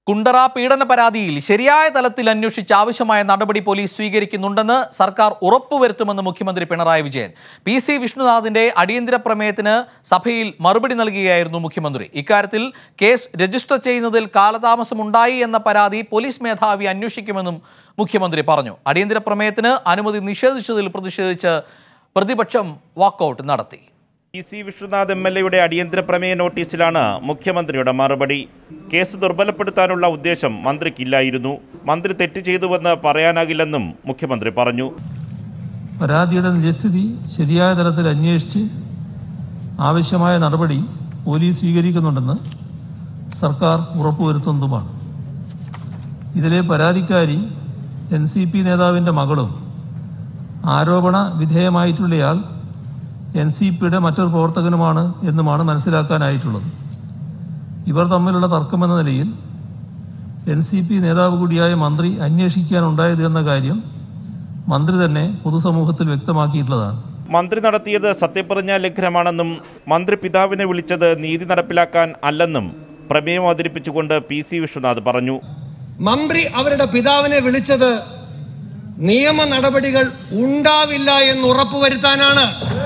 കുണ്ടറ പീഡന പരാതിയിൽ ശരിയായ തലത്തിൽ അന്വേഷിച്ച് ആവശ്യമായ നടപടി പോലീസ് സ്വീകരിക്കുന്നുണ്ടെന്ന് സർക്കാർ ഉറപ്പുവരുത്തുമെന്ന് മുഖ്യമന്ത്രി പിണറായി വിജയൻ പി സി വിഷ്ണുനാഥിന്റെ അടിയന്തര പ്രമേയത്തിന് സഭയിൽ മറുപടി നൽകുകയായിരുന്നു മുഖ്യമന്ത്രി ഇക്കാര്യത്തിൽ കേസ് രജിസ്റ്റർ ചെയ്യുന്നതിൽ കാലതാമസമുണ്ടായി എന്ന പരാതി പോലീസ് മേധാവി അന്വേഷിക്കുമെന്നും മുഖ്യമന്ത്രി പറഞ്ഞു അടിയന്തര പ്രമേയത്തിന് അനുമതി നിഷേധിച്ചതിൽ പ്രതിഷേധിച്ച് പ്രതിപക്ഷം വാക്കൌട്ട് നടത്തി P C Vishwanath M L എയുടെ അടിയന്തര പ്രമേയ നോട്ടീസിലാണ് മുഖ്യമന്ത്രിയുടെ മറുപടി കേസ് ദുർബലപ്പെടുത്താനുള്ള ഉദ്ദേശം മന്ത്രിക്കില്ലായിരുന്നു മന്ത്രി തെറ്റ് ചെയ്തുവെന്ന് പറയാനാകില്ലെന്നും മുഖ്യമന്ത്രി പറഞ്ഞു പരാതിയുടെ നിജസ്ഥിതി ശരിയായ തലത്തിൽ അന്വേഷിച്ച് ആവശ്യമായ നടപടി പോലീസ് സ്വീകരിക്കുന്നുണ്ടെന്ന് സർക്കാർ ഉറപ്പുവരുത്തുന്നതുമാണ് ഇതിലെ പരാതിക്കാരി എൻ സി പി നേതാവിൻ്റെ മകളും ആരോപണ വിധേയമായിട്ടുള്ളയാൾ എൻ സി പിയുടെ മറ്റൊരു പ്രവർത്തകനുമാണ് എന്നുമാണ് മനസ്സിലാക്കാനായിട്ടുള്ളത് ഇവർ തമ്മിലുള്ള തർക്കമെന്ന നിലയിൽ എൻ സി പി നേതാവ് കൂടിയായ മന്ത്രി അന്വേഷിക്കാനുണ്ടായത് എന്ന കാര്യം മന്ത്രി തന്നെ പൊതുസമൂഹത്തിൽ വ്യക്തമാക്കിയിട്ടുള്ളതാണ് മന്ത്രി നടത്തിയത് സത്യപ്രതിജ്ഞാ ലംഘനമാണെന്നും മന്ത്രി പിതാവിനെ വിളിച്ചത് നീതി നടപ്പിലാക്കാൻ അല്ലെന്നും പ്രമേയം അവതരിപ്പിച്ചുകൊണ്ട് പി സി വിശ്വനാഥ് പറഞ്ഞു മന്ത്രി അവരുടെ പിതാവിനെ വിളിച്ചത് നിയമ നടപടികൾ ഉണ്ടാവില്ല എന്ന് ഉറപ്പുവരുത്താനാണ്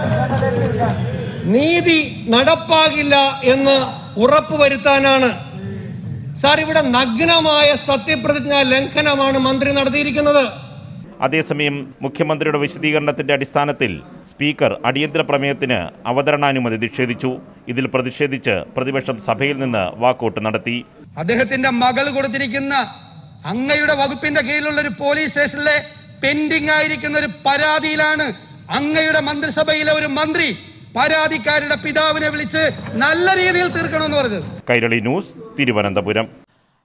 നീതി നടപ്പാകില്ല എന്ന് ഉറപ്പുവരുത്താനാണ് സാർ ഇവിടെ നഗ്നമായ സത്യപ്രതിജ്ഞാ ലംഘനമാണ് മന്ത്രി നടത്തിയിരിക്കുന്നത് അതേസമയം മുഖ്യമന്ത്രിയുടെ വിശദീകരണത്തിന്റെ അടിസ്ഥാനത്തിൽ സ്പീക്കർ അടിയന്തര പ്രമേയത്തിന് അവതരണാനുമതി നിഷേധിച്ചു ഇതിൽ പ്രതിഷേധിച്ച് പ്രതിപക്ഷം സഭയിൽ നിന്ന് വാക്കൌട്ട് നടത്തി അദ്ദേഹത്തിന്റെ മകൾ കൊടുത്തിരിക്കുന്ന അങ്ങയുടെ വകുപ്പിന്റെ കീഴിലുള്ള ഒരു പോലീസ് സ്റ്റേഷനിലെ പെൻഡിംഗ് ആയിരിക്കുന്ന ഒരു പരാതിയിലാണ് അങ്ങയുടെ മന്ത്രിസഭയിലെ ഒരു മന്ത്രി പരാതിക്കാരുടെ പിതാവിനെ വിളിച്ച് നല്ല രീതിയിൽ തീർക്കണമെന്ന് പറഞ്ഞത് കൈരളി ന്യൂസ് തിരുവനന്തപുരം